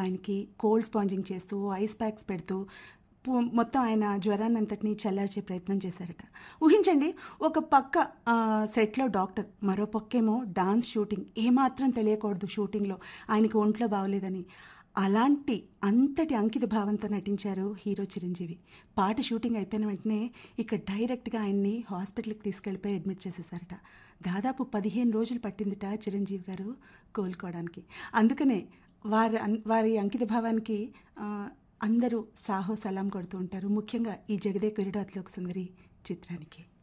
ఆయనకి cold sponging చేస్తూ ice packs పెడుతూ పు- మొత్తం ఆయన జ్వరాన్ని అంతటినీ చల్లార్చే ప్రయత్నం చేశారట ఊహించండి ఒక పక్క ఆ, సెట్లో డాక్టర్ మరో పక్కేమో డాన్స్ షూటింగ్ ఏమాత్రం తెలియకూడదు షూటింగ్లో ఆయనకి ఒంట్లో బాగలేదని అలాంటి అంతటి అంకిత భావంతో నటించారు హీరో చిరంజీవి పాట షూటింగ్ అయిపోయిన వెంటనే ఇక డైరెక్ట్గా ఆయన్ని హాస్పిటల్కి తీసుకెళ్ళిపోయి అడ్మిట్ చేసేసారట దాదాపు పదిహేను రోజులు పట్టిందిట చిరంజీవి గారు కోలుకోవడానికి అందుకనే వారి అన్- వారి అంకిత భావానికి ఆ, అందరూ సాహో సలాం కొడుతూ ఉంటారు ముఖ్యంగా ఈ జగదే కురుడు అతిలోక సుందరి చిత్రానికి